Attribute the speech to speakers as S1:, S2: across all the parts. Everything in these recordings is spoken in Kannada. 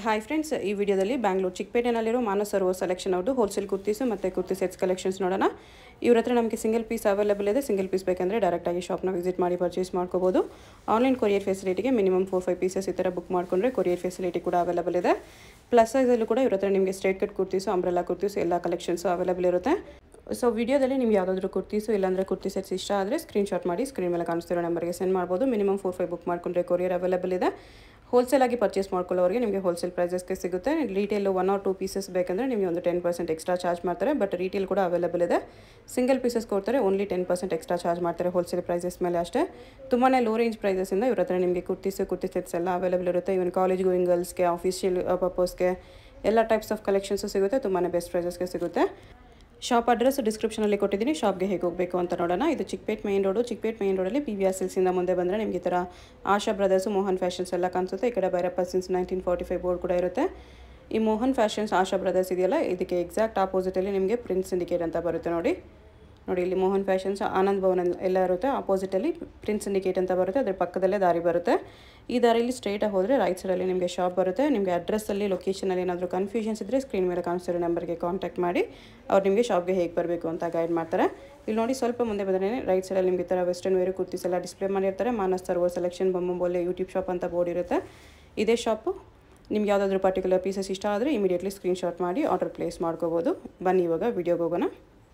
S1: ಹಾಯ್ ಫ್ರೆಂಡ್ಸ್ ಈ ವಿಡಿಯೋದಲ್ಲಿ ಬ್ಯಾಂಗ್ಳೂರು ಚಿಕ್ಕಪೇಟೆನಲ್ಲಿರೋ ಮಾನಸ್ ಸರೋವರ್ ಸೆಲೆಕ್ಷನ್ ಅವ್ರದ್ದು ಹೋಲ್ಸೇಲ್ ಕುರ್ತೀಸು ಮತ್ತು ಕುರ್ತಿ ಸೆಟ್ಸ್ ಕಲೆಕ್ಷನ್ಸ್ ನೋಡೋಣ ಇವ್ರ ಹತ್ರ ನಮಗೆ ಸಿಂಗಲ್ ಪೀಸ್ ಅವೈಲೇಬಲ್ ಇದೆ ಸಿಂಗಲ್ ಪೀಸ್ ಬೇಕಂದರೆ ಡೈರೆಕ್ಟಾಗಿ ಶಾಪ್ನ ವಿಸಿಟ್ ಮಾಡಿ ಪರ್ಚೇಸ್ ಮಾಡ್ಕೋಬೋದು ಆನ್ಲೈನ್ ಕೊರಿಯರ್ ಫೆಸಿಲಿಟಿಗೆ ಮಿನಿಮಮ್ ಫೋರ್ ಫೈವ್ ಪೀಸಸ್ ಈ ಥರ ಬುಕ್ ಮಾಡಿಕೊಂಡ್ರೆ ಕೊರಿಯರ್ ಫೆಸಿಲಿಟಿ ಕೂಡ ಅವೈಲೇಬಲ್ ಇದೆ ಪ್ಲಸ್ ಸೈಜಲ್ಲೂ ಕೂಡ ಇವ್ರ ಹತ್ರ ನಿಮಗೆ straight cut kurtis umbrella kurtis ಎಲ್ಲ ಕಲೆಕ್ಷನ್ಸು ಅವೈಲೇಬಲ್ ಇರುತ್ತೆ ಸೊ ವಿಡಿಯೋದಲ್ಲಿ ನಿಮ್ಗೆ ಯಾವುದಾದ್ರೂ ಕುರ್ತೀಸು ಇಲ್ಲಾಂದರೆ ಕುರ್ತಿ ಸೆಟ್ಸ್ ಇಷ್ಟ ಆದರೆ ಸ್ಕ್ರೀನ್ಶಾಟ್ ಮಾಡಿ ಸ್ಕ್ರೀನ್ ಮೇಲೆ ಕಾಣಿಸ್ತಿರೋ ನಂಬರ್ಗೆ ಸೆಂಡ್ ಮಾಡ್ಬೋದು ಮಿನಿಮಮ್ ಫೋರ್ ಫೈವ್ ಬುಕ್ ಮಾಡ್ಕೊಂಡ್ರೆ ಕೊರಿಯರ್ ಅವೈಲೇಬಲ್ ಇದೆ ಹೋಲ್ಸೇಲ್ ಆಗಿ ಪರ್ಚೇಸ್ ಮಾಡ್ಕೊಳ್ಳೋರಿಗೆ ನಿಮಗೆ ಹೋಲ್ಸೇಲ್ ಪ್ರೈಸಸ್ಗೆ ಸಿಗುತ್ತೆ retail one or two pieces ಬೇಕಂದರೆ ನಿಮಗೆ ಒಂದು ಟೆನ್ ಪರ್ಸೆಂಟ್ ಎಕ್ಸ್ಟ್ರಾ ಚಾರ್ಜ್ ಮಾಡ್ತಾರೆ ಬಟ್ ರಿಟೇಲ್ ಕೂಡ ಅವೈಲೇಬಲ್ ಇದೆ ಸಿಂಗಲ್ ಪೀಸಸ್ ಕೊಡ್ತಾರೆ only ten percent extra charge ಮಾಡ್ತಾರೆ ಹೋಲ್ಸೇಲ್ ಪ್ರೈಸಸ್ ಮೇಲೆ ಅಷ್ಟೇ ತುಂಬಾ ಲೋ ರೇಂಜ್ ಪ್ರೈಸಸ್ಸಿಂದ ಇವ್ರ ಹತ್ರ ನಿಮಗೆ ಕುರ್ತೀಸು ಕುರ್ತಿ ಸೆಟ್ಸ್ ಎಲ್ಲ ಅವೈಲೇಬಲ್ ಇರುತ್ತೆ ಇವನ್ ಕಾಲೇಜ್ ಗೋಯಿಂಗ್ ಗರ್ಲ್ಸ್ಗೆ ಆಫೀಷಿಯಲ್ ಪರ್ಪಸ್ಗೆ ಎಲ್ಲ ಟೈಪ್ಸ್ ಆಫ್ ಕಲೆಕ್ಷನ್ಸು ಸಿಗುತ್ತೆ ತುಂಬಾ ಬೆಸ್ಟ್ ಪ್ರೈಸಸ್ಗೆ ಸಿಗುತ್ತೆ ಶಾಪ್ ಅಡ್ರೆಸ್ ಡಿಸ್ಕ್ರಿಪ್ಷನಲ್ಲಿ ಕೊಟ್ಟಿದ್ದೀನಿ ಶಾಪ್ಗೆ ಹೇಗೆ ಹೋಗಬೇಕು ಅಂತ ನೋಡೋಣ ಇದು Chickpet main road Chickpet main ರೋಡಲ್ಲಿ ಪಿ ವಿ ಆರ್ ಸಿಲ್ಸಿಂದ ಮುಂದೆ ಬಂದರೆ ನಿಮಗೆ ಈ ಥರ ಆಶಾ ಬ್ರದರ್ಸು ಮೋಹನ್ ಫ್ಯಾಷನ್ಸ್ ಎಲ್ಲ ಕಾಣಿಸುತ್ತೆ ಈ ಕಡೆ Bhairappa since nineteen forty five board ಕೂಡ ಇರುತ್ತೆ ಈ ಮೋಹನ್ ಫ್ಯಾಷನ್ಸ್ ಆಶಾ ಬ್ರದರ್ಸ್ ಇದೆಯಲ್ಲ ಇದಕ್ಕೆ ಎಕ್ಸಾಕ್ಟ್ ಆಪೋಸಿಟಲ್ಲಿ ನಿಮಗೆ ಪ್ರಿನ್ಸ್ ಸಿಂಡಿಕೇಟ್ ಅಂತ ಬರುತ್ತೆ ನೋಡಿ ನೋಡಿ ಇಲ್ಲಿ ಮೋಹನ್ ಫ್ಯಾಷನ್ಸ್ ಆನಂದ್ ಭವನ್ ಎಲ್ಲ ಇರುತ್ತೆ ಆಪೋಸಿಟಲ್ಲಿ ಪ್ರಿನ್ಸ್ ಸಿಂಡಿಕೇಟ್ ಅಂತ ಬರುತ್ತೆ ಅದ್ರ ಪಕ್ಕದಲ್ಲೇ ದಾರಿ ಬರುತ್ತೆ ಈ ದಾರಿಯಲ್ಲಿ ಸ್ಟ್ರೈಟಾಗಿ ಹೋದರೆ ರೈಟ್ ಸೈಡಲ್ಲಿ ನಿಮಗೆ ಶಾಪ್ ಬರುತ್ತೆ ನಿಮಗೆ ಅಡ್ರೆಸ್ಸಲ್ಲಿ ಲೊಕೇಶನಲ್ಲಿ ಏನಾದರೂ ಕನ್ಫ್ಯೂಷನ್ಸ್ ಇದ್ದರೆ ಸ್ಕ್ರೀನ್ ಮೇಲೆ ಕಾಣಿಸ್ತಿರೋ ನಂಬರ್ಗೆ ಕಾಂಟ್ಯಾಕ್ಟ್ ಮಾಡಿ ಅವ್ರು ನಿಮಗೆ ಶಾಪ್ಗೆ ಹೇಗೆ ಬರಬೇಕು ಅಂತ ಗೈಡ್ ಮಾಡ್ತಾರೆ ಇಲ್ಲಿ ನೋಡಿ ಸ್ವಲ್ಪ ಮುಂದೆ ಬಂದರೆ ರೈಟ್ ಸೈಡಲ್ಲಿ ನಿಮಗೆ ಈ ಥರ ವೆಸ್ಟರ್ನ್ ವೇರು ಕುರ್ತೀಸ್ ಎಲ್ಲ ಡಿಸ್ಪ್ಲೇ ಮಾಡಿರ್ತಾರೆ ಮಾನಸ್ ಸರ್ವರ್ ಸೆಲೆಕ್ಷನ್ ಬೊಮ್ಮಬೋಲೆ ಯೂಟ್ಯೂಬ್ ಶಾಪ್ ಅಂತ ಬೋರ್ಡ್ ಇರುತ್ತೆ ಇದೇ ಶಾಪು ನಿಮ್ಗೆ ಯಾವುದಾದ್ರೂ ಪರ್ಟಿಕ್ಯುಲರ್ ಪೀಸಸ್ ಇಷ್ಟ ಆದರೆ ಇಮಿಡಿಯೇಟ್ಲಿ ಸ್ಕ್ರೀನ್ಶಾಟ್ ಮಾಡಿ ಆರ್ಡರ್ ಪ್ಲೇಸ್ ಮಾಡ್ಕೋಬೋದು ಬನ್ನಿ ಇವಾಗ ವಿಡಿಯೋಗೆ ಹೋಗೋಣ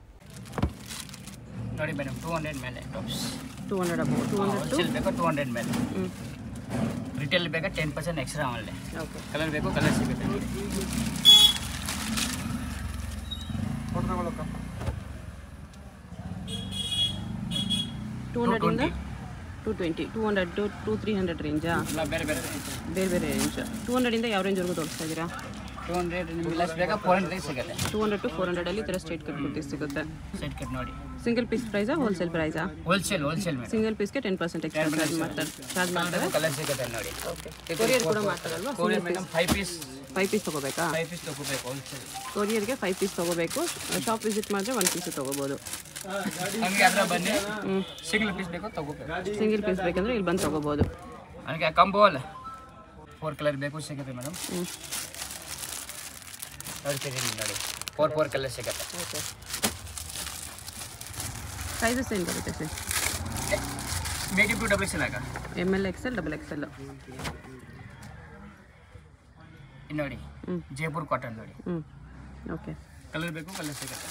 S2: ನೋಡಿ ಮೇಡಮ್ ಟೂ ಹಂಡ್ರೆಡ್ ಮೇಲೆ tops
S1: two hundred above two hundred
S2: wholesale ಬೇಕಾ ಟೂ ಹಂಡ್ರೆಡ್ ಮೇಲೆ
S1: ಹ್ಞೂ
S2: ರಿಟೇಲ್ ಬೇಕಾ ten percent extra online
S1: okay
S2: colour ಬೇಕು ಕಲರ್ ಸಿಗುತ್ತೆ ನೋಡಿ
S1: ಟೂ ಹಂಡ್ರೆಡಿಂದ two twenty two hundred to two three hundred ರೇಂಜಾ
S2: ಇಲ್ಲ ಬೇರೆ ಬೇರೆ
S1: ಬೇರೆ ಬೇರೆ ರೇಂಜ್ ಟೂ ಹಂಡ್ರೆಡಿಂದ ಯಾವ ರೇಂಜ್ವರೆಗೂ ತೋರಿಸ್ತಾ ಇದ್ದೀರಾ
S2: ಟೂ ಹಂಡ್ರೆಡ್ ನಿಮ್ಗೆ ಲೆಸ್ ಬೇಕಾ ಫೋರ್ ಹಂಡ್ರೆಡ್ ಸಿಗುತ್ತೆ
S1: ಟೂ ಹಂಡ್ರೆಡ್ ಟು ಫೋರ್ ಹಂಡ್ರೆಡಲ್ಲಿ ಈ ಥರ ಸ್ಟ್ರೇಟ್ ಕಟ್ ಕುರ್ತಿ ಸಿಗುತ್ತೆ
S2: ಸೆಟ್ ಕಟ್ ನೋಡಿ
S1: ಸಿಂಗಲ್ ಪೀಸ್ ಪ್ರೈಸಾ ಹೋಲ್ಸೇಲ್ ಪ್ರೈಸಾ
S2: ಹೋಲ್ಸೇಲ್ ಹೋಲ್ಸೇಲ್ ಮೇಡಮ್
S1: ಸಿಂಗಲ್ ಪೀಸ್ಗೆ ಟೆನ್ ಪರ್ಸೆಂಟ್ ಎಕ್ಸ್ಟ್ರಾ ಚಾರ್ಜ್ ಮಾಡ್ತಾರೆ ಚಾರ್ಜ್ ಮಾಡ್ತಾರೆ
S2: ಕಲರ್ ಸಿಗುತ್ತೆ ನೋಡಿ
S1: ಕೊರಿಯರ್ ಕೂಡ ಮಾಡ್ತಾರಲ್ವಾ
S2: courier madam five piece
S1: five piece ತೊಗೋಬೇಕಾ
S2: ಫೈವ್ ಪೀಸ್ ತಗೋಬೇಕು ಹೋಲ್ಸೇಲ್
S1: ಕೊರಿಯರ್ಗೆ ಫೈವ್ ಪೀಸ್ ತೊಗೋಬೇಕು ಶಾಪ್ ವಿಸಿಟ್ ಮಾಡಿದ್ರೆ ಒನ್ ಪೀಸ್ ತೊಗೋಬೋದು
S2: ನಮಗೆ ಅದರ ಬನ್ನಿ ಸಿಂಗಲ್ ಪೀಸ್ ಬೇಕು ತಗೋಬೇಕು
S1: ಸಿಂಗಲ್ ಪೀಸ್ ಬೇಕಂದ್ರೆ ಇಲ್ಲಿ ಬಂದು ತೊಗೋಬೋದು
S2: ನನಗೆ ಕಂಬೋಲ್ ಫೋರ್ ಕಲರ್ ಬೇಕು ಸಿಗುತ್ತೆ ಮೇಡಮ್
S1: ಹ್ಞೂ
S2: ನೋಡ್ತೀರಿ ನೋಡಿ ಫೋರ್ ಫೋರ್ ಕಲರ್ ಸಿಗುತ್ತೆ
S1: ಓಕೆ ಸೈಜಸ್ ಏನು ಬರುತ್ತೆ ಸರ್
S2: ಮೇಡಿಯಮ್ ಟು ಡಬಲ್ ಸಿಲಾಗ
S1: M L XL double XL
S2: ನೋಡಿ
S1: ಹ್ಞೂ
S2: ಜೈಪುರ್ ಕಾಟನ್ ನೋಡಿ
S1: ಹ್ಞೂ ಓಕೆ
S2: ಕಲರ್ ಬೇಕು ಕಲರ್ ಸಿಗುತ್ತೆ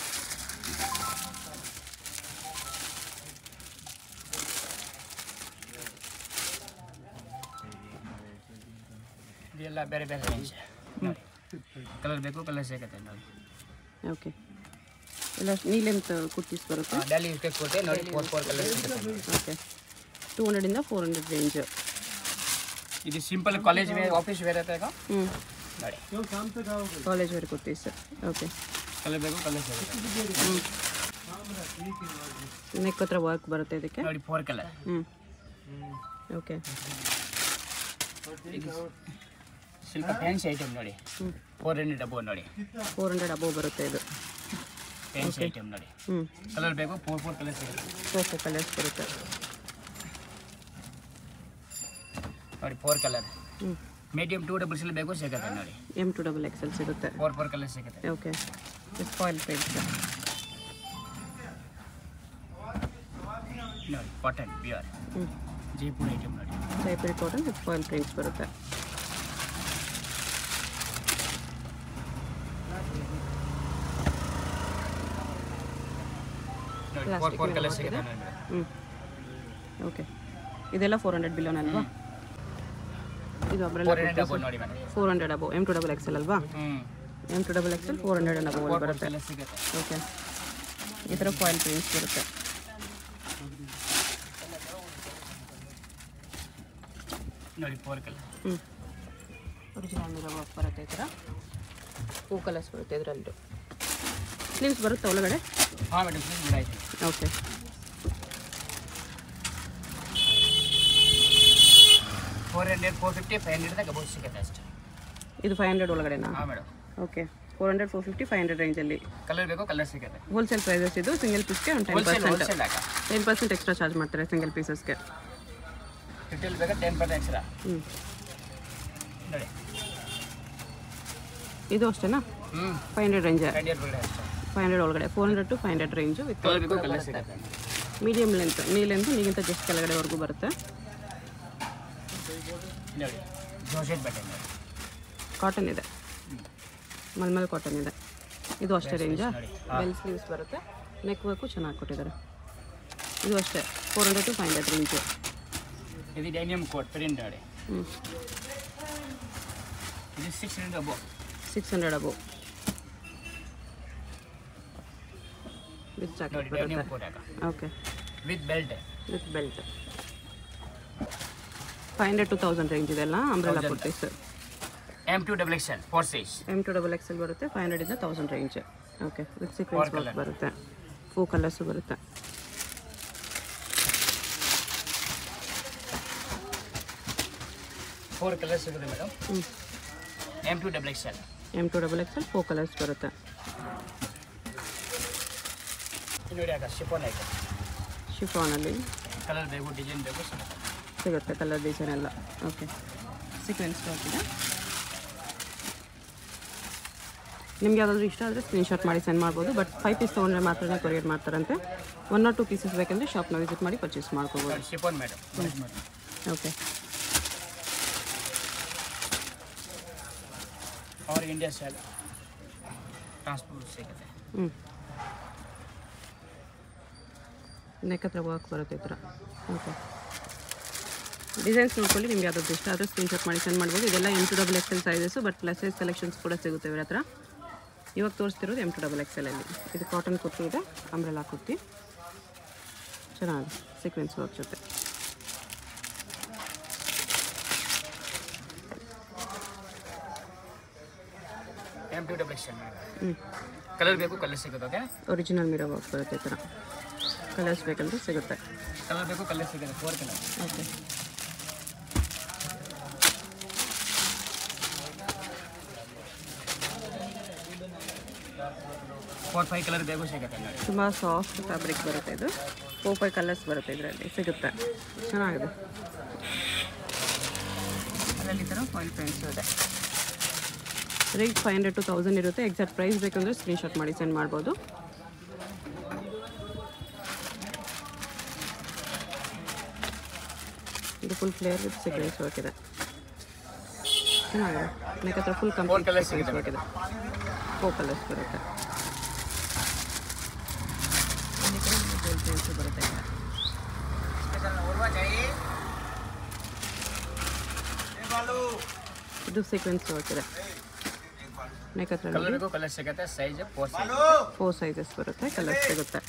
S2: ಇದೆಲ್ಲ ಬೇರೆ ಬೇರೆ ರೇಂಜ್ ನೋಡಿ ಕಲರ್ ಬೇಕು ಕಲರ್ ಸಿಗುತ್ತೆ ನೋಡಿ
S1: ಓಕೆ ಎಲ್ಲ ನೀ ಲೆಂತ್ ಕುರ್ತೀಸ್ ಬರುತ್ತೆ
S2: ಡೆಲ್ಲಿ ಯೂಸ್ ಕೊಟ್ಟೆ ನೋಡಿ ಫೋರ್ ಫೋರ್ ಕಲರ್ ಸಿಗುತ್ತೆ ನೋಡಿ.
S1: ಓಕೆ ಟೂ ಹಂಡ್ರೆಡಿಂದ ಫೋರ್ ಹಂಡ್ರೆಡ್ ರೇಂಜ್
S2: ಇದು simple college wear office wear ಇರುತ್ತೆ ಈಗ
S1: ಹ್ಞೂ
S2: ನೋಡಿ
S1: college wear kurtis okay
S2: colour ಬೇಕು ಕಲರ್ ಸಿಗುತ್ತೆ
S1: ಹ್ಞೂ ನೆಕ್ ಹತ್ರ ವರ್ಕ್ ಬರುತ್ತೆ ಇದಕ್ಕೆ
S2: ನೋಡಿ ಫೋರ್ ಕಲರ್
S1: ಹ್ಞೂ ಓಕೆ
S2: ಸ್ವಲ್ಪ ಫ್ಯಾನ್ಸಿ ಐಟಮ್ ನೋಡಿ
S1: ಹ್ಞೂ
S2: ಫೋರ್ ಹಂಡ್ರೆಡ್ ಅಬೋ ನೋಡಿ
S1: ಫೋರ್ ಹಂಡ್ರೆಡ್ ಅಬೋವ್ ಬರುತ್ತೆ ಇದು
S2: ಫ್ಯಾನ್ಸಿ ಐಟಮ್ ನೋಡಿ
S1: ಹ್ಞೂ
S2: ಕಲರ್ ಬೇಕು ಫೋರ್ ಫೋರ್ ಕಲರ್ ಸಿಗುತ್ತೆ
S1: ಫೋರ್ ಫೋರ್ ಕಲರ್ಸ್ ಬರುತ್ತೆ
S2: ನೋಡಿ ಫೋರ್ ಕಲರ್
S1: ಹ್ಞೂ
S2: ಮೀಡಿಯಮ್ ಟೂ ಡಬಲ್ ಸಿಲ್ ಬೇಕು ಸಿಗುತ್ತೆ ನೋಡಿ
S1: ಎಮ್ ಟು ಡಬಲ್ ಎಕ್ಸೆಲ್ ಸಿಗುತ್ತೆ
S2: ಫೋರ್ ಫೋರ್ ಕಲರ್ ಸಿಗುತ್ತೆ
S1: ಓಕೆ ಫಾಯಿಲ್ ಪೇಂಟ್ಸ್
S2: ನೋಡಿ ಕಾಟನ್ ಪ್ಯೂರ್
S1: ಹ್ಞೂ
S2: ಜೈಪುರ್ ಐಟಮ್ ನೋಡಿ
S1: Jaipuri cotton with foil prints ಬರುತ್ತೆ
S2: ನೋಡಿ ಫೋರ್
S1: Plastic
S2: ಫೋರ್ ಕಲರ್
S1: ಮೇಲೆ
S2: ಸಿಗುತ್ತೆ ನೋಡಿ
S1: ಹ್ಞೂ ಓಕೆ ಇದೆಲ್ಲ ಫೋರ್ ಹಂಡ್ರೆಡ್ ಬಿಲೋನ್ ಅಲ್ವಾ ಇದು
S2: ಫೋರ್ ಹಂಡ್ರೆಡ್
S1: ಅಬ್ರೆಲ್ಲ
S2: ಅಬೋ ನೋಡಿ madam
S1: four hundred above M to double XL ಅಲ್ವಾ
S2: ಹ್ಞೂ
S1: M to double XL four hundred ಅನ್ನ ಅಬೋ
S2: ಫೋರ್ ಫೋರ್
S1: ಬರುತ್ತೆ
S2: ಕಲರ್ ಸಿಗುತ್ತೆ
S1: ಓಕೆ ಈ ಥರ ಫಾಯಿಲ್ ಪ್ರಿಂಟ್ಸ್ ಬರುತ್ತೆ
S2: ನೋಡಿ ಫೋರ್ ಕಲರ್
S1: ಹ್ಞೂ ಒರಿಜಿನಲ್ ಮಿರೋ ವರ್ಕ್ ಬರುತ್ತೆ ಈ ಥರ ಹೂ ಕಲರ್ಸ್ ಬರುತ್ತೆ ಇದರಲ್ಲೂ ಸ್ಲೀವ್ಸ್ ಬರುತ್ತೆ ಒಳಗಡೆ
S2: ಹಾಂ ಮೇಡಮ್ ಪ್ಲೀಸ್ ಬಿಡಾಯ್ತು
S1: okay
S2: four hundred four fifty five ಹಂಡ್ರೆಡ್ದಾಗ ಅಬೌಟ್ ಸಿಗುತ್ತೆ ಅಷ್ಟೇ
S1: ಇದು ಫೈವ್ ಹಂಡ್ರೆಡ್ ಒಳಗಡೆನಾ
S2: ಹಾಂ madam
S1: okay four hundred four fifty five hundred ರೇಂಜಲ್ಲಿ
S2: ಕಲರ್ ಬೇಕು ಕಲರ್ ಸಿಗುತ್ತೆ
S1: ಹೋಲ್ಸೇಲ್ ಪ್ರೈಸಸ್ ಇದು ಸಿಂಗಲ್ ಪೀಸ್ಗೆ ಒಂದು ಟೆನ್
S2: ಹೋಲ್ಸೇಲ್
S1: ಪರ್ಸೆಂಟ್
S2: ಹೋಲ್ಸೇಲ್ ಆಗ
S1: ಟೆನ್ ಪರ್ಸೆಂಟ್ ಎಕ್ಸ್ಟ್ರಾ ಚಾರ್ಜ್ ಮಾಡ್ತಾರೆ ಸಿಂಗಲ್ ಪೀಸಸ್ಗೆ
S2: ರಿಟೇಲ್ ಬೇಕಾ ಟೆನ್ ಪರ್ಸೆಂಟ್ ಎಕ್ಸ್ಟ್ರಾ
S1: ಹ್ಞೂ
S2: ನೋಡಿ
S1: ಇದು ಅಷ್ಟೇನಾ
S2: ಹ್ಞೂ
S1: ಫೈವ್ ಹಂಡ್ರೆಡ್ ರೇಂಜ್
S2: ಹಂಡ್ರೆಡ್ ಒಳಗಡೆ ಅಷ್ಟೇ
S1: ಫೈವ್ ಹಂಡ್ರೆಡ್ ಒಳಗಡೆ four hundred to five hundred range with
S2: colour ಬೇಕು ಕಲರ್ ಸಿಗುತ್ತೆ
S1: ಮೀಡಿಯಮ್ ಲೆಂತ್ ನೀ ಲೆಂತ್ ನೀಗಿಂತ ಜಸ್ಟ್ ಕೆಳಗಡೆವರೆಗೂ ಬರುತ್ತೆ
S2: ನೋಡಿ ಜೋಶೆಟ್ ಬಟ್ಟೆ ನೋಡಿ
S1: ಕಾಟನ್ ಇದೆ ಮಲ್ಮಲ್ ಕಾಟನ್ ಇದೆ ಇದು ಅಷ್ಟೇ ರೇಂಜಾ
S2: ನೋಡಿ
S1: ಬೆಲ್ ಸ್ಲೀವ್ಸ್ ಬರುತ್ತೆ ನೆಕ್ ವರ್ಕು ಚೆನ್ನಾಗಿ ಕೊಟ್ಟಿದ್ದಾರೆ ಇದು ಅಷ್ಟೇ four hundred to five hundred range
S2: ಇದು ಡೈನಿಯಮ್ ಕೋಟ್ ಪ್ರಿಂಟ್ ನೋಡಿ
S1: ಹ್ಞೂ
S2: ಇದು six hundred above
S1: six hundred above with jacket
S2: ನೋಡಿ
S1: ಬರುತ್ತೆ
S2: ಡೈನಿಯಮ್ ಕೋಟ್ ಹಾಕ
S1: okay
S2: with belt
S1: with belt five hundred to thousand range ಇದೆಲ್ಲ umbrella
S2: Thousand.
S1: Kurtis
S2: M to double X L four size
S1: M to double XL ಬರುತ್ತೆ ಫೈವ್ ಹಂಡ್ರೆಡಿಂದ thousand range okay with
S2: Four
S1: sequins
S2: colour.
S1: ಬರುತ್ತೆ ಫೂ ಕಲರ್ಸು ಬರುತ್ತೆ
S2: ಫೋರ್ ಕಲರ್ ಸಿಗುತ್ತೆ ಮೇಡಮ್
S1: ಹ್ಞೂ
S2: M to double X L
S1: M to double XL four colours ಬರುತ್ತೆ
S2: ನೋಡಿ ಹಾಕ ಶಿಫೋನ್ ಆಯ್ತು
S1: ಶಿಫಾನಲ್ಲಿ
S2: ಕಲರ್ ಬೇಕು ಡಿಸೈನ್ ಬೇಕು ಸಿಗುತ್ತೆ
S1: ಸಿಗುತ್ತೆ ಕಲರ್ ಡಿಸೈನ್ ಎಲ್ಲ ಓಕೆ ಸೀಕ್ವೆನ್ಸ್ ಇದೆ ನಿಮ್ಗೆ ಯಾವುದಾದ್ರೂ ಇಷ್ಟ ಆದರೆ ಸ್ಕ್ರೀನ್ಶಾಟ್ ಮಾಡಿ ಸೆಂಡ್ ಮಾಡ್ಬೋದು ಬಟ್ ಫೈವ್ ಪೀಸ್ ತೊಗೊಂಡ್ರೆ ಮಾತ್ರನೇ ಕೊರಿಯರ್ ಮಾಡ್ತಾರಂತೆ ಒನ್ ಆರ್ ಟು ಪೀಸಸ್ ಬೇಕಂದರೆ ಶಾಪ್ನ ವಿಸಿಟ್ ಮಾಡಿ ಪರ್ಚೇಸ್ ಮಾಡ್ಕೋಬೋದು
S2: ನೋಡಿ ಶಿಫೋನ್ ಮೇಡಮ್
S1: ಓಕೆ
S2: ಅವ್ರ ಇಂಡಿಯಾ ಸ್ಟೈಲ್ ಟ್ರಾನ್ಸ್ಪೋರ್ಟ್ ಸಿಗುತ್ತೆ
S1: ಹ್ಞೂ ನೆಕ್ ಹತ್ರ ವರ್ಕ್ ಬರುತ್ತೆ ಈ ಥರ ಓಕೆ ಡಿಸೈನ್ಸ್ ನೋಡ್ಕೊಳ್ಳಿ ನಿಮ್ಗೆ ಯಾವ್ದಾದ್ರು ಇಷ್ಟ ಆದರೆ ಸ್ಕ್ರೀನ್ಶಾಟ್ ಮಾಡಿ ಸೆಂಡ್ ಮಾಡ್ಬೋದು ಇದೆಲ್ಲ M to double XL sizes but plus size collections ಕೂಡ ಸಿಗುತ್ತೆ ಇವ್ರ ಹತ್ರ ಇವಾಗ ತೋರಿಸ್ತಿರೋದು ಎಮ್ ಟು ಡಬಲ್ ಎಕ್ಸೆಲಲ್ಲಿ ಇದು ಕಾಟನ್ ಕುರ್ತಿ ಇದೆ ಅಂಬ್ರೆಲಾ ಕುರ್ತಿ ಚೆನ್ನಾಗಿದೆ ಸೀಕ್ವೆನ್ಸ್ ವರ್ಕ್ ಜೊತೆ
S2: M to double X L
S1: ಹ್ಞೂ
S2: ಕಲರ್ ಬೇಕು ಕಲರ್ ಸಿಗುತ್ತೆ ಓಕೆ
S1: ಒರಿಜಿನಲ್ ಮಿರೋ ವರ್ಕ್ ಬರುತ್ತೆ ಈ ಥರ ಕಲರ್ಸ್ ಬೇಕಂದ್ರೆ ಸಿಗುತ್ತೆ
S2: ಕಲರ್ ಬೇಕು ಕಲರ್ ಸಿಗುತ್ತೆ four colour
S1: okay
S2: four five colour ಬೇಕು ಸಿಗುತ್ತೆ ನೋಡಿ
S1: ತುಂಬ ಸಾಫ್ಟ್ ಫ್ಯಾಬ್ರಿಕ್ ಬರುತ್ತೆ ಇದು ಫೋರ್ ಫೈವ್ ಕಲರ್ಸ್ ಬರುತ್ತೆ ಇದರಲ್ಲಿ ಸಿಗುತ್ತೆ ಚೆನ್ನಾಗಿದೆ ಅದರಲ್ಲಿ ಈ ಥರ ಫಾಯಿಲ್ ಪೆನ್ಸ್ ಇದೆ rate five hundred to thousand ಇರುತ್ತೆ ಎಕ್ಸಾಕ್ಟ್ ಪ್ರೈಸ್ ಬೇಕಂದ್ರೆ ಸ್ಕ್ರೀನ್ಶಾಟ್ ಮಾಡಿ ಸೆಂಡ್ ಮಾಡ್ಬೋದು ಇದು full flair with sequins work ಇದೆ ಚೆನ್ನಾಗಿದೆ ನೆಕ್ ಹತ್ರ ಫುಲ್
S2: Four colours
S1: ಕಂಪ್ಲೀಟ್
S2: ಸಿಗುತ್ತೆ
S1: ವರ್ಕ್ ಇದೆ ಫೋರ್ ಕಲರ್ಸ್ ಬರುತ್ತೆ ಇಲ್ಲಿ ಕೂಡ ನಿಮಗೆ gold prints ಬರುತ್ತೆ ಇದು ಸೀಕ್ವೆನ್ಸ್ ವರ್ಕ್ ಇದೆ ನೆಕ್ ಹತ್ರ
S2: ಕಲರ್ ಬೇಕು ಕಲರ್ ಸಿಗುತ್ತೆ size four size
S1: four sizes ಬರುತ್ತೆ ಕಲರ್ಸ್ ಸಿಗುತ್ತೆ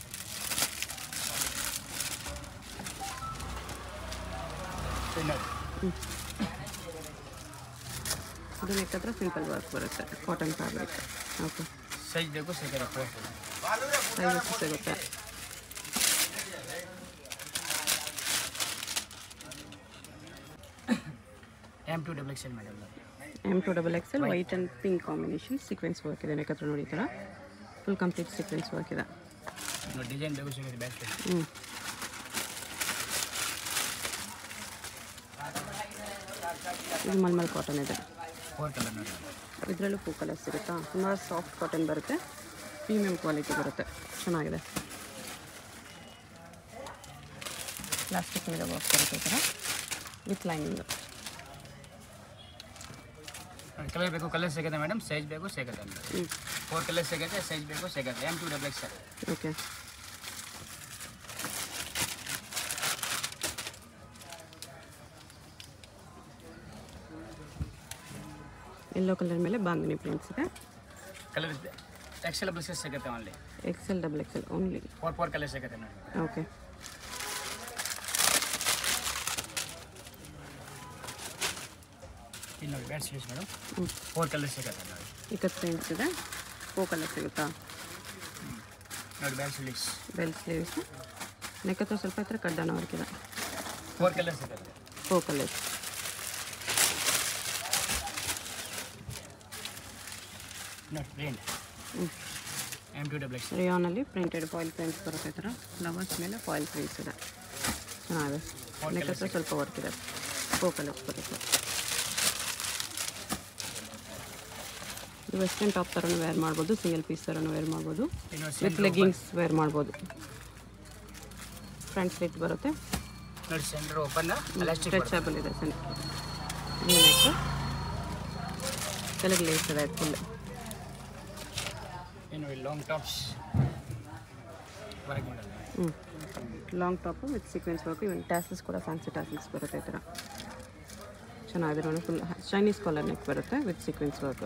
S1: ಇದು ನೆಕ್ ಹತ್ರ ಸಿಂಪಲ್ ವರ್ಕ್ ಬರುತ್ತೆ ಕಾಟನ್ ಫ್ಯಾಬ್ರಿಕ್ ಓಕೆ
S2: ಸೈಜ್ ಬೇಕು ಸಿಗುತ್ತೆ ಫೋರ್ ಸೈಜ್
S1: ಸೈಜಸ್ ಸಿಗುತ್ತೆ
S2: M to double X L madam
S1: M to double XL white and pink combination sequins work ಇದೆ ನೆಕ್ ಹತ್ರ ನೋಡಿ ಈ ಥರ ಫುಲ್ ಕಂಪ್ಲೀಟ್ ಸೀಕ್ವೆನ್ಸ್ ವರ್ಕ್ ಇದೆ
S2: ನೋಡಿ ಡಿಸೈನ್ ಬೇಕು ಸಿಗುತ್ತೆ ಬ್ಯಾಕ್ ಸೈಡ್
S1: ಹ್ಞೂ ಇದು ಮಲ್ಮಲ್ ಕಾಟನ್ ಇದೆ
S2: ಫೋರ್ ಕಲರ್ ನೋಡಿ
S1: ಇದರಲ್ಲೂ ಪೂ ಕಲರ್ ಸಿಗುತ್ತಾ ತುಂಬ ಸಾಫ್ಟ್ ಕಾಟನ್ ಬರುತ್ತೆ ಪ್ರೀಮಿಯಂ ಕ್ವಾಲಿಟಿ ಬರುತ್ತೆ ಚೆನ್ನಾಗಿದೆ ಪ್ಲಾಸ್ಟಿಕ್ ಮೇಲೆ ವರ್ಕ್ ಬರುತ್ತೆ ಈ ಥರ ವಿತ್ ಲೈನಿಂಗ್
S2: ಕಲರ್ ಬೇಕು ಕಲರ್ ಸಿಗುತ್ತೆ ಮೇಡಮ್ ಸೈಜ್ ಬೇಕು ಸಿಗುತ್ತೆ
S1: ಹ್ಞೂ
S2: ಫೋರ್ ಕಲರ್ ಸಿಗುತ್ತೆ ಸೈಜ್ ಬೇಕು ಸಿಗುತ್ತೆ M to double X L
S1: okay yellow colour ಮೇಲೆ ಬಾಂಗಿನಿ ಪ್ರಿಂಟ್ಸ್ ಇದೆ
S2: ಕಲರ್ ಎಕ್ಸೆಲ್ ಡಬಲ್ ಸೈಜ್ ಸಿಗುತ್ತೆ only
S1: XL double XL only
S2: four four colour ಸಿಗುತ್ತೆ ನೋಡಿ
S1: ಓಕೆ
S2: ಇಲ್ಲಿ ನೋಡಿ ಬ್ಯಾಟ್ ಸ್ಲೀವ್ಸ್ ಮೇಡಮ್
S1: ಹ್ಞೂ
S2: ಫೋರ್ ಕಲರ್ ಸಿಗುತ್ತೆ ನೋಡಿ
S1: ಇಕ್ಕತ್ತು ಪ್ರಿಂಟ್ಸ್ ಇದೆ ಫೋ ಕಲರ್ ಸಿಗುತ್ತಾ
S2: ನೋಡಿ bat sleeves
S1: bell sleeves neck ಹತ್ರ ಸ್ವಲ್ಪ ಹತ್ರ ಕಡ್ಡಾನ ವರ್ಕ್ ಇದೆ
S2: ಫೋರ್ ಕಲರ್ ಸಿಗುತ್ತೆ
S1: ಫೋ ಕಲರ್ಸ್
S2: ನೋಡಿ ಪ್ರಿಂಟ್
S1: ಹ್ಞೂ
S2: ಎಮ್ ಟು ಡಬಲ್ ಎಕ್ಸ್
S1: ರಿಯಾನಲ್ಲಿ ಪ್ರಿಂಟೆಡ್ ಫಾಯಿಲ್ ಪ್ರಿಂಟ್ಸ್ ಬರುತ್ತೆ ಈ ಥರ ಫ್ಲವರ್ಸ್ ಮೇಲೆ ಫಾಯಿಲ್ ಪ್ರಿಂಟ್ಸ್ ಇದೆ ಚೆನ್ನಾಗಿದೆ ನೆಕ್ ಹತ್ರ ಸ್ವಲ್ಪ ವರ್ಕ್ ಇದೆ ಫೋ ಕಲರ್ಸ್ ಬರುತ್ತೆ ಇದು ವೆಸ್ಟರ್ನ್ ಟಾಪ್ ಥರನೂ ವೇರ್ ಮಾಡ್ಬೋದು ಸಿಂಗಲ್ ಪೀಸ್ ಥರನೂ ವೇರ್ ಮಾಡ್ಬೋದು
S2: ಇನ್ನು
S1: ವಿತ್ ಲೆಗ್ಗಿಂಗ್ಸ್ ವೇರ್ ಮಾಡ್ಬೋದು ಫ್ರಂಟ್ ಸ್ಲಿಟ್ ಬರುತ್ತೆ
S2: ನೋಡಿ ಸೆಂಟರ್ ಓಪನ್ ಎಲಾಸ್ಟಿಕ್
S1: ಸ್ಟ್ರೆಚಬಲ್ ಇದೆ ಸೆಂಟ್ ನೆಕ್ ಕೆಳಗೆ ಲೇಸ್ ಇದೆ ಫುಲ್
S2: ಇನ್ನು ಲಾಂಗ್ ಟಾಪ್ಸ್ ಹೊರಗೆ ಮಾಡಲ್ಲ
S1: ಹ್ಞೂ long top with sequins work even tassels ಕೂಡ ಫ್ಯಾನ್ಸಿ ಟ್ಯಾಸಲ್ಸ್ ಬರುತ್ತೆ ಈ ಥರ ಚೆನ್ನಾಗಿದೆ ನೋಡಿ ಫುಲ್ ಚೈನೀಸ್ ಕಾಲರ್ ನೆಕ್ ಬರುತ್ತೆ ವಿತ್ ಸೀಕ್ವೆನ್ಸ್ ವರ್ಕ್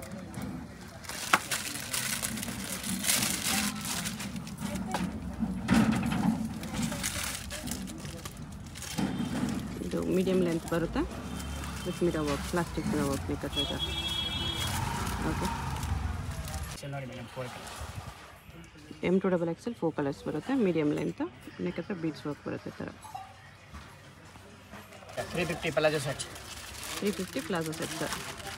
S1: ಇದು ಮೀಡಿಯಮ್ ಲೆಂತ್ ಬರುತ್ತೆ with mirror work plastic mirror work neck ಹತ್ರ ಇದೆ ಓಕೆ
S2: ಸೆಲ್ ನೋಡಿ madam four colour
S1: M to double XL four colours ಬರುತ್ತೆ ಮೀಡಿಯಮ್ ಲೆಂತ್ ನೆಕ್ ಹತ್ರ ಬೀಡ್ಸ್ ವರ್ಕ್ ಬರುತ್ತೆ ಈ ಥರ
S2: three fifty palazzo set
S1: three fifty palazzo set sir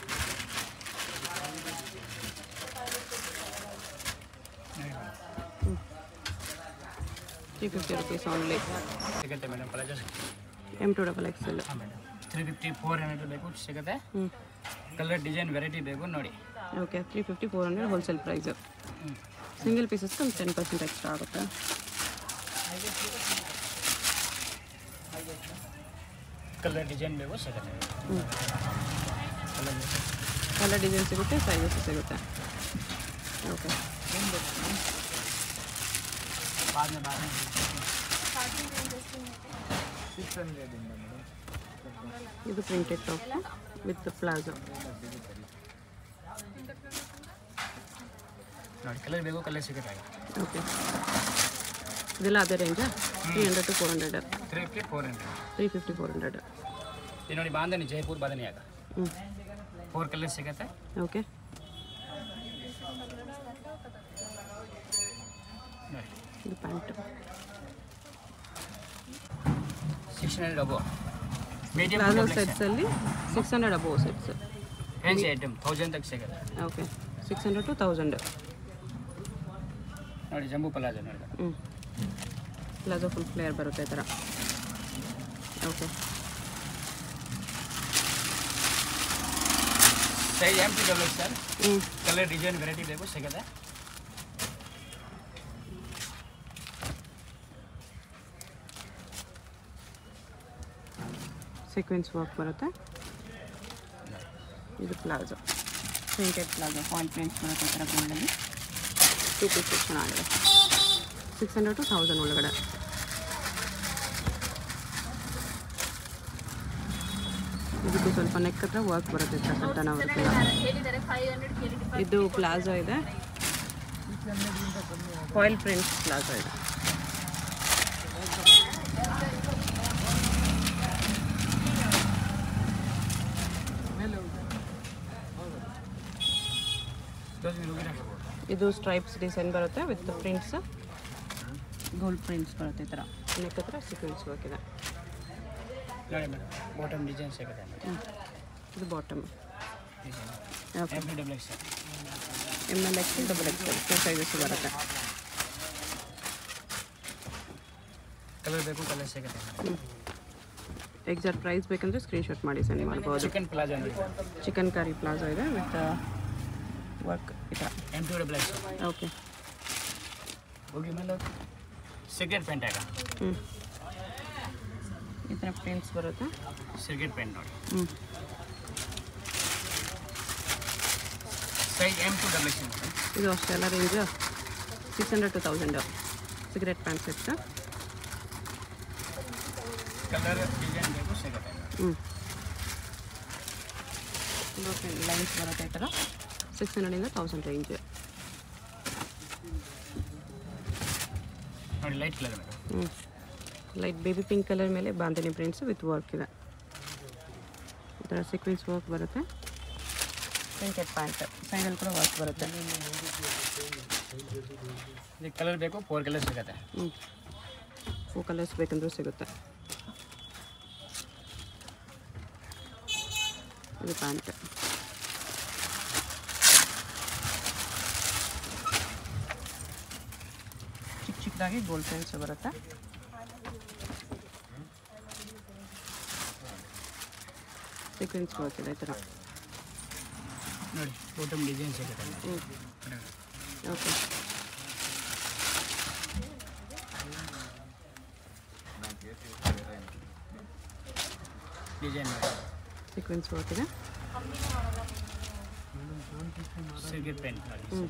S1: three fifty rupees only
S2: ಸಿಗುತ್ತೆ madam palazzo set
S1: M to double XL
S2: ಹಾಂ madam three fifty four hundred ಬೇಕು ಸಿಗುತ್ತೆ
S1: ಹ್ಞೂ
S2: ಕಲರ್ ಡಿಸೈನ್ ವೆರೈಟಿ ಬೇಕು ನೋಡಿ
S1: okay three fifty four hundred wholesale price
S2: ಹ್ಞೂ
S1: ಸಿಂಗಲ್ ಪೀಸಸ್ಗೆ ಒಂದು ಟೆನ್ ಪರ್ಸೆಂಟ್ ಎಕ್ಸ್ಟ್ರಾ ಆಗುತ್ತೆ
S2: ಕಲರ್ ಡಿಸೈನ್ ಬೇಕು ಸಿಗುತ್ತೆ
S1: ಹ್ಞೂ
S2: ಕಲರ್
S1: ಕಲರ್ ಡಿಸೈನ್ ಸಿಗುತ್ತೆ ಸೈಜಸ್ ಸಿಗುತ್ತೆ ಓಕೆ
S2: बाद में बाद में
S1: ಇದು ಪ್ರಿಂಟೆಡ್ ಟಾಪ್ ವಿತ್ ಪ್ಲಾಜೋ
S2: ನೋಡಿ ಕಲರ್ ಬೇಕು ಕಲರ್ ಸಿಗುತ್ತೆ
S1: ಓಕೆ ಇದೆಲ್ಲ ಅದೇ ರೇಂಜಾ three hundred to four hundred
S2: three fifty four hundred
S1: three fifty four hundred
S2: ಇದು ನೋಡಿ ಬಾಂಧನಿ ಜೈಪುರ್ ಬಾಂಧನಿ ಆಗ
S1: ಹ್ಞೂ
S2: ಫೋರ್ ಕಲರ್ ಸಿಗುತ್ತೆ
S1: ಓಕೆ
S2: ನೋಡಿ
S1: ಇದು pant
S2: six hundred above medium
S1: palazzo ಸೆಟ್ಸಲ್ಲಿ six hundred above sets
S2: fancy item thousand ತಗ ಸಿಗುತ್ತೆ
S1: okay six hundred to thousand
S2: ನೋಡಿ ಜಂಬೂ ಪಲಾಜೋ ನೋಡಿ
S1: ಹ್ಞೂ ಪ್ಲಾಜೋ ಫುಲ್ ಫ್ಲೇಯರ್ ಬರುತ್ತೆ ಈ ಥರ okay
S2: size M to double sir
S1: ಹ್ಞೂ
S2: ಕಲರ್ ಡಿಸೈನ್ ವೆರೈಟಿ ಬೇಕು ಸಿಗುತ್ತೆ
S1: ಸೀಕ್ವೆನ್ಸ್ ವರ್ಕ್ ಬರುತ್ತೆ ಇದು palazzo printed palazzo point prints ಬರುತ್ತೆ ಈ ಥರ ಗೋಲ್ಡಲ್ಲಿ ಟೂ ಪೀಸಸ್ ಚೆನ್ನಾಗಿದೆ ಸಿಕ್ಸ್ ಹಂಡ್ರೆಡ್ ಟು ತೌಸಂಡ್ ಒಳಗಡೆ ಇದಕ್ಕೂ ಸ್ವಲ್ಪ ನೆಕ್ ಹತ್ರ ವರ್ಕ್ ಬರುತ್ತೆ ಈ ಥರ ಸಟ್ಟನ ಬರುತ್ತೆ ಇದು ಪ್ಲಾಜೋ ಇದೆ ಫಾಯಿಲ್ ಪ್ರಿಂಟ್ಸ್ ಪ್ಲಾಜೋ ಇದೆ
S2: ದೋಸ್ ಮಿಲ್ ಹೋಗಿ ರಾಖಿ
S1: ಇದು ಸ್ಟ್ರೈಪ್ಸ್ ಡಿಸೈನ್ ಬರುತ್ತೆ ವಿತ್ ಪ್ರಿಂಟ್ಸ್ ಗೋಲ್ಡ್ ಪ್ರಿಂಟ್ಸ್ ಬರುತ್ತೆ ಈ ಥರ ನೆಕ್ ಹತ್ರ ಸೀಕ್ವೆನ್ಸ್ ವರ್ಕ್ ಇದೆ
S2: ನೋಡಿ ಮೇಡಮ್ ಬಾಟಮ್ ಡಿಸೈನ್ ಸಿಗುತ್ತೆ
S1: ಹ್ಮ್. ಇದು bottom
S2: design
S1: okay
S2: M to double X
S1: M L X double X two sizes ಬರುತ್ತೆ
S2: ಕಲರ್ ಬೇಕು ಕಲರ್ ಸಿಗುತ್ತೆ
S1: ಎಕ್ಸಾಕ್ಟ್ ಪ್ರೈಸ್ ಬೇಕಂದ್ರೆ ಸ್ಕ್ರೀನ್ಶಾಟ್ ಮಾಡಿ ಸೆಂಡ್ ಮಾಡ್ಬೋದು
S2: ಚಿಕನ್ ಪ್ಲಾಜೋ ನೋಡಿ
S1: ಚಿಕನ್ ಕರಿ ಪ್ಲಾಜೋ ಇದೆ ವಿತ್ ವರ್ಕ್ ಈ ಥರ
S2: M to double X
S1: okay
S2: ಹೋಗಿ ಮೇಲೆ ಸಿಗರೇಟ್ ಪ್ಯಾಂಟ್ ಆಗ
S1: ಹ್ಞೂ ಈ ಥರ ಪ್ರಿಂಟ್ಸ್ ಬರುತ್ತೆ
S2: ಸಿಗರೇಟ್ ಪ್ಯಾಂಟ್ ನೋಡಿ
S1: ಹ್ಞೂ
S2: size M to double X
S1: ಇದು ಅಷ್ಟೇ ಎಲ್ಲ range six hundred to thousand cigarette pant sets
S2: colour design ಬೇಕು ಸಿಗುತ್ತೆ
S1: ಹ್ಞೂ ಲೈನ್ಸ್ ಬರುತ್ತೆ ಈ ಥರ ಸಿಕ್ಸ್ ಹಂಡ್ರೆಡಿಂದ ತೌಸಂಡ್ ರೇಂಜ್
S2: ನೋಡಿ ಲೈಟ್ ಕಲರ್ ಮೇಡಮ್
S1: ಹ್ಞೂ ಲೈಟ್ ಬೇಬಿ ಪಿಂಕ್ ಕಲರ್ ಮೇಲೆ ಬಾಂಧನಿ ಪ್ರಿಂಟ್ಸ್ ವಿತ್ ವರ್ಕ್ ಇದೆ ಈ ಥರ ಸೀಕ್ವೆನ್ಸ್ ವರ್ಕ್ ಬರುತ್ತೆ ಪ್ರಿಂಟೆಡ್ ಪ್ಯಾಂಟ್ ಸೈಡಲ್ಲಿ ಕೂಡ ವರ್ಕ್ ಬರುತ್ತೆ
S2: ಇದಕ್ಕೆ ಕಲರ್ ಬೇಕು ಫೋರ್ ಕಲರ್ ಸಿಗುತ್ತೆ
S1: ಹ್ಞೂ ಫೋ ಕಲರ್ಸ್ ಬೇಕಂದ್ರೂ ಸಿಗುತ್ತೆ ಇದು ಪ್ಯಾಂಟ್ ಚಿಕ್ಕ ಚಿಕ್ಕದಾಗಿ ಗೋಲ್ಡ್ ಪ್ರಿಂಟ್ಸ್ ಬರುತ್ತೆ ಸೀಕ್ವೆನ್ಸ್ ವರ್ಕ್ ಇದೆ ಈ ಥರ
S2: ನೋಡಿ ಬಾಟಮ್ ಡಿಸೈನ್ ಸಿಗುತ್ತೆ
S1: ಹ್ಞೂ ಓಕೆ
S2: ಡಿಸೈನ್ ನೋಡಿ
S1: ಸೀಕ್ವೆನ್ಸ್ ವರ್ಕ್ ಇದೆ
S2: ಸಿಲ್ಕಿ ಪೆಂಟ್ ನೋಡಿ
S1: ಹ್ಞೂ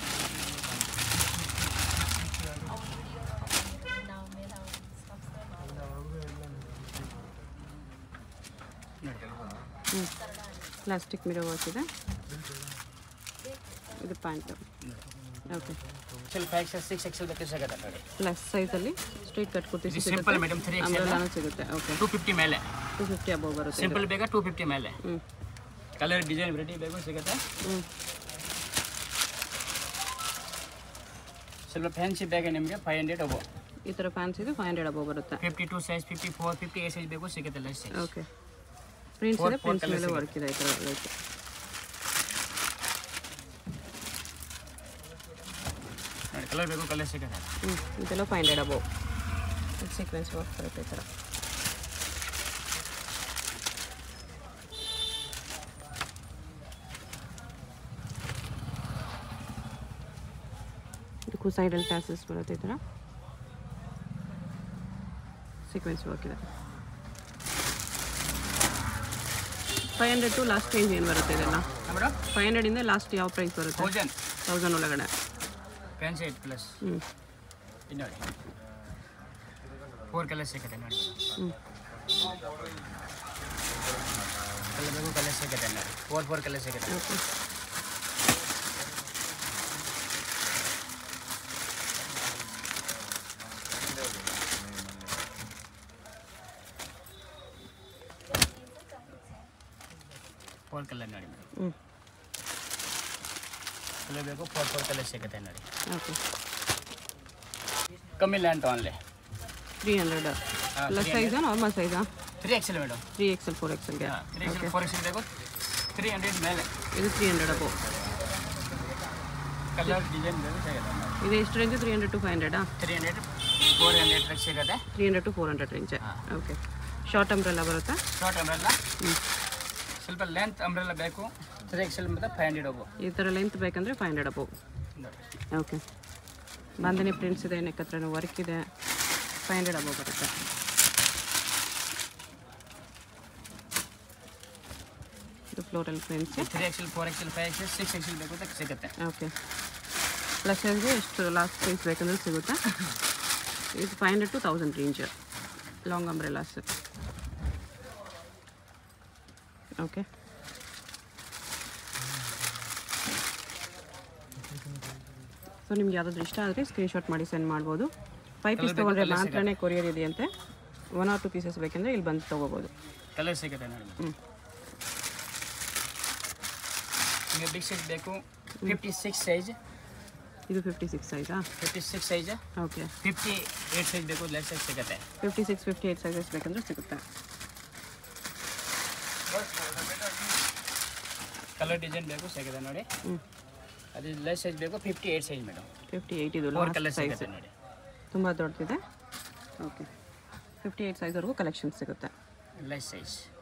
S2: ನೋಡಿ
S1: ಹ್ಞೂ ಪ್ಲಾಸ್ಟಿಕ್ ಮಿರೋ ವರ್ಕ್ ಇದೆ ಇದು pant okay
S2: XL five XL six XL ಬೇಕು ಸಿಗುತ್ತೆ ನೋಡಿ
S1: ಪ್ಲಸ್ ಸೈಜಲ್ಲಿ ಸ್ಟ್ರೈಟ್ ಕಟ್ ಕುರ್ತಿ
S2: ಇದು
S1: ಸಿಗುತ್ತೆ
S2: ಸಿಂಪಲ್ ಮೇಡಮ್ ತ್ರೀ ಎಕ್ಸೆಲ್
S1: ಅಂಬ್ರೆಲಾನು ಸಿಗುತ್ತೆ ಓಕೆ
S2: ಟೂ ಫಿಫ್ಟಿ ಮೇಲೆ
S1: ಟು ಫಿಫ್ಟಿ ಅಬೋವ್ ಬರುತ್ತೆ
S2: ಸಿಂಪಲ್ ಬೇಕಾ ಟೂ ಫಿಫ್ಟಿ ಮೇಲೆ
S1: ಹ್ಞೂ
S2: ಕಲರ್ ಡಿಸೈನ್ ವೆರೈಟಿ ಬೇಕು ಸಿಗುತ್ತೆ
S1: ಹ್ಞೂ
S2: ಸ್ವಲ್ಪ ಫ್ಯಾನ್ಸಿ ಬೇಕಾ ನಿಮಗೆ ಫೈವ್ ಹಂಡ್ರೆಡ್ ಅಬೋ
S1: ಈ ಥರ ಫ್ಯಾನ್ಸ್ ಇದು ಫೈವ್ ಹಂಡ್ರೆಡ್ ಅಬೋವ್ ಬರುತ್ತೆ
S2: fifty two size fifty four fifty eight size ಬೇಕು ಸಿಗುತ್ತೆ less size
S1: okay prints
S2: Four-
S1: ಇದೆ
S2: four
S1: ಪ್ರಿಂಟ್ಸ್
S2: colours
S1: ಮೇಲೆ
S2: ಇದೆ.
S1: ವರ್ಕ್ ಇದೆ ಈ ಥರ ಲೈಕ್
S2: ನೋಡಿ ಕಲರ್ ಬೇಕು ಕಲರ್ ಸಿಗುತ್ತೆ
S1: ಹ್ಞೂ ಇದೆಲ್ಲ five hundred above sequins work ಬರುತ್ತೆ ಈ ಥರ ಇದಕ್ಕೂ ಸೈಡಲ್ಲಿ ಟ್ಯಾಸಸ್ ಬರುತ್ತೆ ಈ ಥರ ಸೀಕ್ವೆನ್ಸ್ ವರ್ಕ್ ಇದೆ five hundred to last range ಏನು ಬರುತ್ತೆ ಇದೆಲ್ಲ
S2: ಮೇಡಮ್
S1: ಫೈವ್ ಹಂಡ್ರೆಡಿಂದ ಲಾಸ್ಟ್ ಯಾವ ಪ್ರೈಸ್ ಬರುತ್ತೆ
S2: ಥೌಸಂಡ್
S1: ತೌಸಂಡ್ ಒಳಗಡೆ
S2: ಫ್ಯಾನ್ಸಿ ಏಟ್ ಪ್ಲಸ್
S1: ಹ್ಞೂ
S2: ಇದು ನೋಡಿ ಫೋರ್ ಕಲರ್ ಸಿಗುತ್ತೆ ನೋಡಿ
S1: ಹ್ಞೂ
S2: ಕಲರ್ ಬೇಕು ಕಲರ್ ಸಿಗುತ್ತೆ ನೋಡಿ ಫೋರ್ ಫೋರ್ ಕಲರ್ ಸಿಗುತ್ತೆ
S1: ಓಕೆ
S2: ಫೋರ್ ಕಲರ್ ನೋಡಿ ಮೇಡಮ್
S1: ಹ್ಞೂ
S2: ಕಲರ್ ಬೇಕು ಫೋರ್ ಫೋರ್ ಕಲರ್ ಸಿಗುತ್ತೆ ನೋಡಿ
S1: ಓಕೆ
S2: ಕಮ್ಮಿ ಲ್ಯಾಂಡ್ ಆನ್ಲಿ
S1: ತ್ರೀ ಹಂಡ್ರೆಡ್ ಪ್ಲಸ್ ಸೈಜಾ ನಾರ್ಮಲ್ ಸೈಜಾ
S2: three XL madam
S1: three XL four ಎಕ್ಸೆಲ್ಗೆ
S2: ತ್ರೀ ಎಕ್ಸೆಲ್ ಫೋರ್ ಎಕ್ಸೆಲ್ ಬೇಕು ತ್ರೀ ಹಂಡ್ರೆಡ್ ಮೇಲೆ
S1: ಇದು three hundred above
S2: colour design ಬೇಕು ಸಿಗುತ್ತೆ
S1: ಇದು ಎಷ್ಟು range three hundred to five ಹಂಡ್ರೆಡಾ
S2: ತ್ರೀ ಹಂಡ್ರೆಡ್ ಫೋರ್ ಹಂಡ್ರೆಡ್ ತನಕ ಸಿಗುತ್ತೆ
S1: three hundred to four hundred range
S2: ಹಾ.
S1: ಓಕೆ ಶಾರ್ಟ್ ಅಂಬ್ರೆಲ್ಲ ಬರುತ್ತಾ
S2: ಶಾರ್ಟ್ ಅಂಬ್ರೆಲ್ಲ
S1: ಹ್ಞೂ
S2: ಸ್ವಲ್ಪ ಲೆಂತ್ ಅಂಬ್ರೆಲ್ಲ ಬೇಕು ತ್ರೀ ಎಕ್ಸೆಲ್ ಮತ್ತು ಫೈವ್ ಹಂಡ್ರೆಡ್ ಹೋಗು
S1: ಈ ಥರ ಲೆಂತ್ ಬೇಕಂದರೆ five hundred above okay bandhani prints ಇದೆ ನೆಕ್ ಹತ್ರನೂ ವರ್ಕ್ ಇದೆ ಫೈವ್ ಹಂಡ್ರೆಡ್ ಅಬೋ ಬರುತ್ತೆ ಇದು floral prints
S2: three XL four XL five XL six XL ಬೇಕು ಅಂತ ಸಿಗುತ್ತೆ
S1: ಓಕೆ ಪ್ಲಸ್ ಸೈಜ್ಗೆ ಎಷ್ಟು ಲಾಸ್ಟ್ ಸೈಜ್ ಬೇಕಂದ್ರೆ ಸಿಗುತ್ತೆ ಇದು five hundred to thousand range long umbrellas okay so ನಿಮ್ಗೆ ಯಾವುದಾದ್ರು ಇಷ್ಟ ಆದರೆ ಸ್ಕ್ರೀನ್ಶಾಟ್ ಮಾಡಿ ಸೆಂಡ್ ಮಾಡ್ಬೋದು ಫೈವ್ ಪೀಸ್ ತೊಗೊಂಡ್ರೆ ಮಾತ್ರನೇ ಕೊರಿಯರ್ ಇದೆಯಂತೆ ಒನ್ ಆರ್ ಟು ಪೀಸಸ್ ಬೇಕಂದರೆ ಇಲ್ಲಿ ಬಂದು ತೊಗೋಬೋದು
S2: ಕಲರ್ ಸಿಗುತ್ತೆ ನೋಡಿ
S1: ಹ್ಞೂ
S2: ನಿಮಗೆ ಬಿಗ್ ಸೈಜ್ ಬೇಕು ಫಿಫ್ಟಿ ಸಿಕ್ಸ್ ಸೈಜ್
S1: ಇದು ಫಿಫ್ಟಿ ಸಿಕ್ಸ್ ಸೈಜಾ
S2: fifty six size
S1: okay
S2: fifty eight size ಬೇಕು ಲೆಸ್ ಸೈಜ್ ಸಿಗುತ್ತೆ
S1: fifty six fifty eight sizes ಬೇಕಂದ್ರೆ ಸಿಗುತ್ತೆ
S2: ಕಲರ್ ಡಿಸೈನ್ ಬೇಕು ಸಿಗುತ್ತೆ ನೋಡಿ
S1: ಹ್ಞೂ
S2: ಅದು ಲೆಸ್ ಸೈಜ್ ಬೇಕು fifty eight size madam
S1: fifty eight ಇದು
S2: ಫೋರ್
S1: ಲಾಸ್ಟ್
S2: ಕಲರ್
S1: ಸೈಜ್
S2: ಸಿಗುತ್ತೆ ನೋಡಿ
S1: ತುಂಬ ದೊಡ್ಡದಿದೆ ಓಕೆ ಫಿಫ್ಟಿ ಏಯ್ಟ್ ಸೈಜ್ವರೆಗೂ ಕಲೆಕ್ಷನ್ ಸಿಗುತ್ತೆ
S2: ಲೆಸ್ ಸೈಜ್